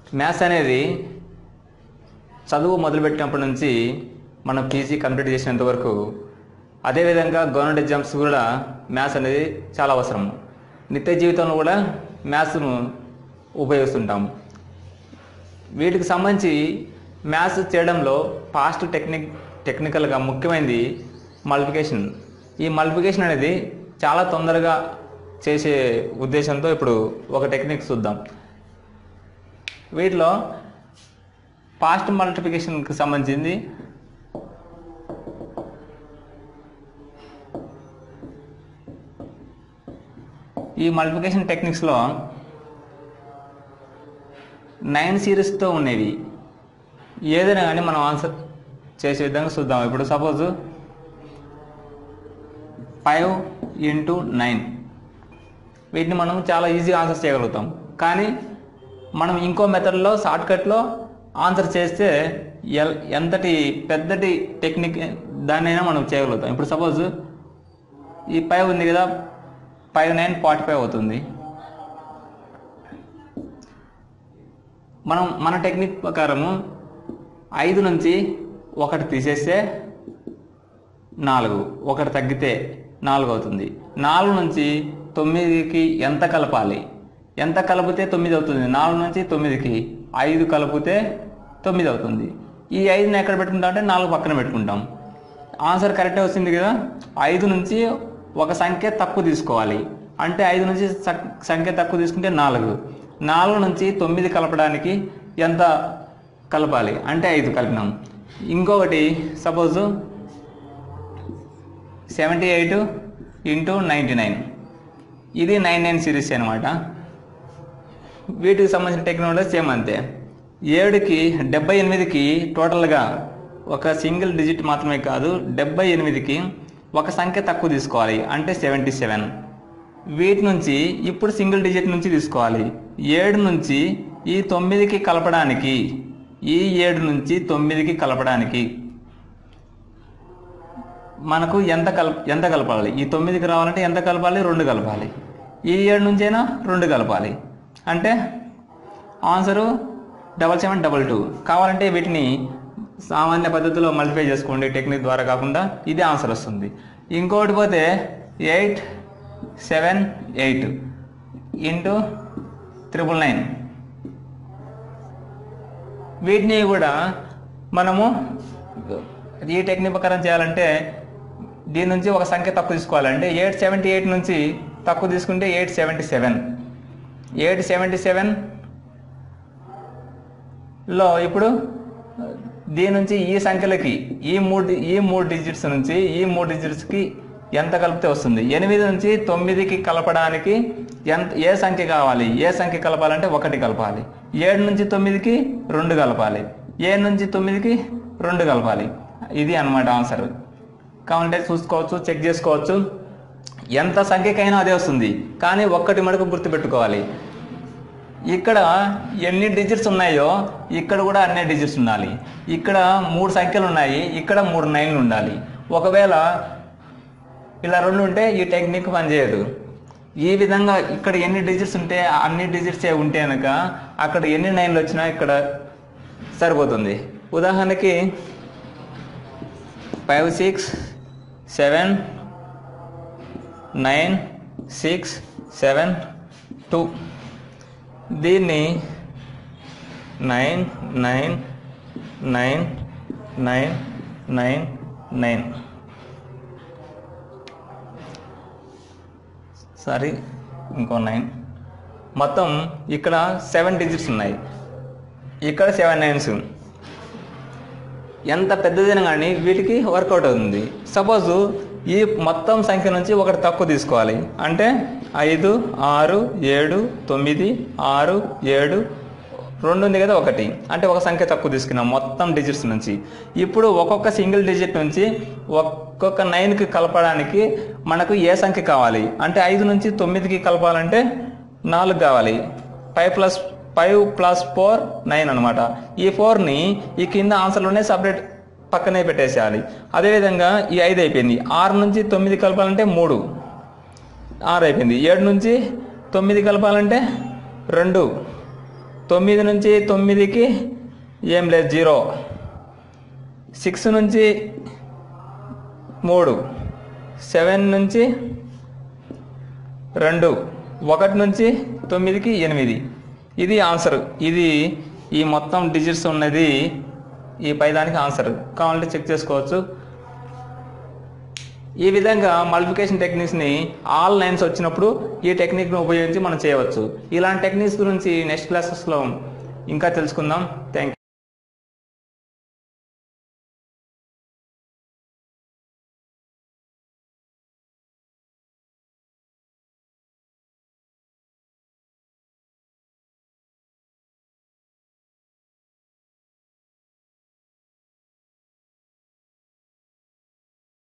maths అనేది చదువు మొదలుపెట్టినప్పటి నుంచి మనం పీజీ కంప్లీట్ చేసినంత వరకు అదేవిధంగా గవర్నమెంట్ ఎగ్జామ్స్ కూడా మ్యాథ్స్ అనేది చాలా అవసరం నిత్య జీవితంలో కూడా మ్యాథ్స్ను ఉపయోగిస్తుంటాం వీటికి సంబంధించి మ్యాథ్స్ చేయడంలో ఫాస్ట్ టెక్నిక్ టెక్నికల్గా ముఖ్యమైనది మల్టిప్లికేషన్ ఈ మల్టిప్లికేషన్ అనేది చాలా తొందరగా చేసే ఉద్దేశంతో ఇప్పుడు ఒక టెక్నిక్ చూద్దాం వీటిలో ఫాస్ట్ మల్టిప్లికేషన్కి సంబంధించింది ఈ మల్టిప్లికేషన్ టెక్నిక్స్లో నైన్ సిరీస్తో ఉండేవి ఏదైనా కానీ మనం ఆన్సర్ చేసే విధంగా చూద్దాం ఇప్పుడు సపోజ్ ఫైవ్ ఇంటూ నైన్ వీటిని మనం చాలా ఈజీగా ఆన్సర్ చేయగలుగుతాం కానీ మనం ఇంకో మెథడ్లో షార్ట్కట్లో ఆన్సర్ చేస్తే ఎల్ ఎంతటి పెద్దటి టెక్నిక్ దాన్నైనా మనం చేయగలుగుతాం ఇప్పుడు సపోజ్ ఈ ఫైవ్ ఉంది కదా ఫైవ్ నైన్ ఫార్టీ ఫైవ్ అవుతుంది మనం మన టెక్నిక్ ప్రకారము ఐదు నుంచి ఒకటి తీసేస్తే నాలుగు ఒకటి తగ్గితే నాలుగు అవుతుంది నాలుగు నుంచి తొమ్మిదికి ఎంత కలపాలి ఎంత కలిపితే తొమ్మిది అవుతుంది నాలుగు నుంచి తొమ్మిదికి ఐదు కలిపితే తొమ్మిది అవుతుంది ఈ ఐదుని ఎక్కడ పెట్టుకుంటాం అంటే నాలుగు పక్కన పెట్టుకుంటాం ఆన్సర్ కరెక్టే వచ్చింది కదా ఐదు నుంచి ఒక సంఖ్య తక్కువ తీసుకోవాలి అంటే ఐదు నుంచి స- సంఖ్య తక్కువ తీసుకుంటే నాలుగు నాలుగు నుంచి తొమ్మిది కలపడానికి ఎంత కలపాలి అంటే ఐదు కలిపినాం ఇంకొకటి suppose seventy eight into ninety nine ఇది నైన్ నైన్ సిరీస్ అనమాట వీటికి సంబంధించిన టెక్నాలజీ సేమ్ అంతే ఏడుకి డెబ్బై ఎనిమిదికి టోటల్గా ఒక సింగిల్ డిజిట్ మాత్రమే కాదు డెబ్బై ఎనిమిదికి ఒక సంఖ్య తక్కువ తీసుకోవాలి అంటే సెవెంటీ సెవెన్ వీటి నుంచి ఇప్పుడు సింగిల్ డిజిట్ నుంచి తీసుకోవాలి ఏడు నుంచి ఈ తొమ్మిదికి కలపడానికి ఈ ఏడు నుంచి తొమ్మిదికి కలపడానికి మనకు ఎంత కల ఎంత కలపాలి ఈ తొమ్మిదికి రావాలంటే ఎంత కలపాలి రెండు కలపాలి ఈ ఏడు నుంచైనా రెండు కలపాలి అంటే answer double seven double two కావాలంటే వీటిని సామాన్య పద్ధతిలో మల్టిప్లై చేసుకోండి టెక్నిక్ ద్వారా కాకుండా ఇదే ఆన్సర్ వస్తుంది ఇంకోటి పోతే eight seven eight into triple nine వీటిని కూడా మనము ఈ టెక్నిక్ ప్రకారం చేయాలంటే దీని నుంచి ఒక సంఖ్య తక్కువ తీసుకోవాలంటే ఎయిట్ సెవెంటీ ఎయిట్ నుంచి తక్కువ తీసుకుంటే eight seventy seven eight seventy seven లో ఇప్పుడు దీని నుంచి ఈ సంఖ్యలకి ఈ మూడు ఈ మూడు డిజిట్స్ నుంచి ఈ మూడు డిజిట్స్కి ఎంత కలిపితే వస్తుంది ఎనిమిది నుంచి తొమ్మిదికి కలపడానికి ఎంత ఏ సంఖ్య కావాలి ఏ సంఖ్య కలపాలంటే ఒకటి కలపాలి ఏడు నుంచి తొమ్మిదికి రెండు కలపాలి ఏడు నుంచి తొమ్మిదికి రెండు కలపాలి ఇది అన్నమాట ఆన్సర్ కావాలంటే చూసుకోవచ్చు చెక్ చేసుకోవచ్చు ఎంత సంఖ్యకైనా అదే వస్తుంది కానీ ఒక్కటి మటుకు గుర్తుపెట్టుకోవాలి ఇక్కడ ఎన్ని డిజిట్స్ ఉన్నాయో ఇక్కడ కూడా అన్ని డిజిట్స్ ఉండాలి ఇక్కడ మూడు సంఖ్యలు ఉన్నాయి ఇక్కడ మూడు నైన్లు ఉండాలి ఒకవేళ ఇలా రెండు ఉంటే ఈ టెక్నిక్ పనిచేయదు ఈ విధంగా ఇక్కడ ఎన్ని డిజిట్స్ ఉంటే అన్ని డిజిట్స్ ఉంటే కనుక అక్కడ ఎన్ని నైన్లు వచ్చినా ఇక్కడ సరిపోతుంది ఉదాహరణకి five six seven nine six seven two దీన్ని nine nine nine nine nine nine sorry ఇంకో నైన్ మొత్తం ఇక్కడ సెవెన్ డిజిట్స్ ఉన్నాయి ఇక్కడ సెవెన్ నైన్స్ ఎంత పెద్దదైనా కానీ వీటికి వర్కౌట్ అవుతుంది సపోజ్ ఈ మొత్తం సంఖ్య నుంచి ఒకటి తక్కువ తీసుకోవాలి అంటే ఐదు ఆరు ఏడు తొమ్మిది ఆరు ఏడు రెండు ఉంది కదా ఒకటి అంటే ఒక సంఖ్య తక్కువ తీసుకున్నాం మొత్తం డిజిట్స్ నుంచి ఇప్పుడు ఒక్కొక్క సింగిల్ డిజిట్ నుంచి ఒక్కొక్క నైన్కి కలపడానికి మనకు ఏ సంఖ్య కావాలి అంటే ఐదు నుంచి తొమ్మిదికి కలపాలంటే నాలుగు కావాలి five plus five plus four nine అనమాట ఈ ఫోర్ని ఈ కింద ఆన్సర్లోనే సపరేట్ పక్కనే పెట్టేసేయాలి అదేవిధంగా ఈ ఐదు అయిపోయింది ఆరు నుంచి తొమ్మిది కలపాలంటే మూడు ఆరు అయిపోయింది ఏడు నుంచి తొమ్మిది కలపాలంటే రెండు తొమ్మిది నుంచి తొమ్మిదికి ఏం లేదు జీరో సిక్స్ నుంచి మూడు సెవెన్ నుంచి రెండు ఒకటి నుంచి తొమ్మిదికి ఎనిమిది ఇది ఆన్సర్ ఇది ఈ మొత్తం డిజిట్స్ ఉన్నది ఈ పైదానికి ఆన్సర్ కావాలంటే చెక్ చేసుకోవచ్చు ఈ విధంగా మల్టిప్లికేషన్ టెక్నిక్స్ని ఆల్ లైన్స్ వచ్చినప్పుడు ఈ టెక్నిక్ను ఉపయోగించి మనం చేయవచ్చు ఇలాంటి టెక్నిక్స్ గురించి నెక్స్ట్ క్లాసెస్లో ఇంకా తెలుసుకుందాం థ్యాంక్